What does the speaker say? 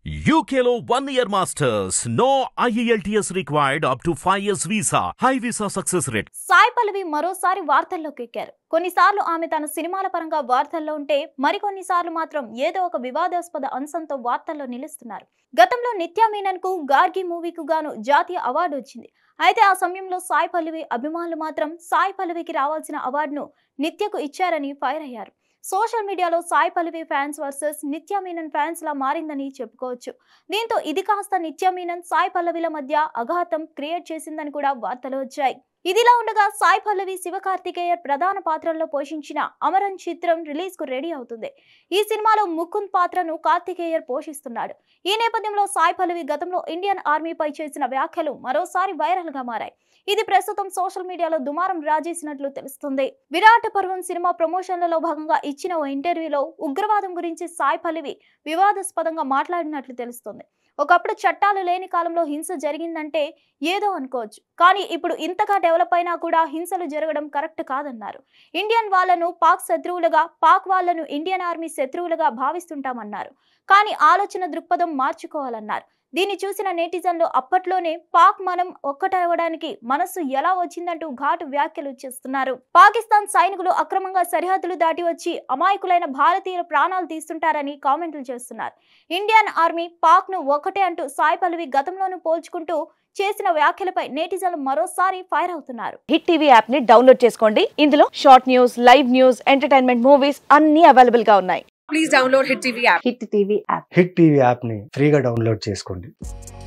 UKLO one year masters. No IELTS required up to 5 years visa. High visa success rate. Sai పల్లవి మరోసారి వార్తల్లోకి ఎక్కారు కొన్నిసార్లు ఆమె తన సినిమాల పరంగా వార్తల్లో ఉంటే మరికొన్నిసార్లు మాత్రం ఏదో ఒక వివాదాస్పద అంశంతో వార్తల్లో నిలుస్తున్నారు గతంలో నిత్యా మీనన్ కు గార్గి మూవీకు గాను జాతీయ అవార్డు వచ్చింది అయితే ఆ సమయంలో సాయి పల్లవి అభిమానులు మాత్రం సాయి పల్లవికి రావాల్సిన అవార్డును నిత్యకు ఇచ్చారని ఫైర్ అయ్యారు సోషల్ మీడియాలో Sai Pallavi fans versus Nithya Menen fans లా మారిందని చెప్పుకోవచ్చు దీంతో ఇది కాస్త నిత్యా మీనన్ సాయి పల్లవిల మధ్య అఘాతం క్రియేట్ చేసిందని కూడా వార్తలు వచ్చాయి ఇదిలా ఉండగా సాయి పల్లవి శివకార్తికేయర్ ప్రధాన పాత్రల్లో పోషించిన అమరన్ చిత్రం రిలీజ్ కు రెడీ అవుతుంది ఈ సినిమాలో ముకుంద్ పాత్రను కార్తికేయర్ పోషిస్తున్నాడు ఈ నేపథ్యంలో సాయి పల్లవి గతంలో ఇండియన్ ఆర్మీపై చేసిన వ్యాఖ్యలు మరోసారి వైరల్ గా మారాయి ఇది ప్రస్తుతం సోషల్ మీడియాలో దుమారం రాజేసినట్లు తెలుస్తుంది విరాట పర్వం సినిమా ప్రమోషన్లలో భాగంగా ఇచ్చిన ఓ ఇంటర్వ్యూలో ఉగ్రవాదం గురించి సాయి పల్లవి వివాదాస్పదంగా మాట్లాడినట్లు తెలుస్తుంది ఒకప్పుడు చట్టాలు లేని కాలంలో హింస జరిగిందంటే ఏదో అనుకోవచ్చు కానీ ఇప్పుడు ఇంతగా డెవలప్ అయినా కూడా హింసలు జరగడం కరెక్ట్ కాదన్నారు ఇండియన్ వాళ్ళను పాక్ శత్రువులుగా పాక్ వాళ్ళను ఇండియన్ ఆర్మీ శత్రువులుగా భావిస్తుంటామన్నారు కానీ ఆలోచన దృక్పథం మార్చుకోవాలన్నారు దీన్ని చూసిన నెటిజన్లు అప్పట్లోనే పాక్ మనం ఒక్కటవడానికి మనస్సు ఎలా వచ్చిందంటూ ఘాటు వ్యాఖ్యలు చేస్తున్నారు పాకిస్తాన్ సైనికులు అక్రమంగా సరిహద్దులు దాటి వచ్చి అమాయకులైన భారతీయుల ప్రాణాలు తీస్తుంటారని కామెంట్లు చేస్తున్నారు ఇండియన్ ఆర్మీ పాక్ ను ఒకటే అంటూ సాయి పల్లవి గతంలోనూ పోల్చుకుంటూ చేసిన వ్యాఖ్యలపై నెటిజన్లు మరోసారి ఫైర్ అవుతున్నారు హిట్ టీవీ యాప్ ని డౌన్లోడ్ చేసుకోండి ఇందులో short news live news entertainment movies అన్ని అవైలబుల్ గా ఉన్నాయి please download Hit TV app. Hit TV app Hit TV యాప్ని ఫ్రీగా డౌన్లోడ్ చేసుకోండి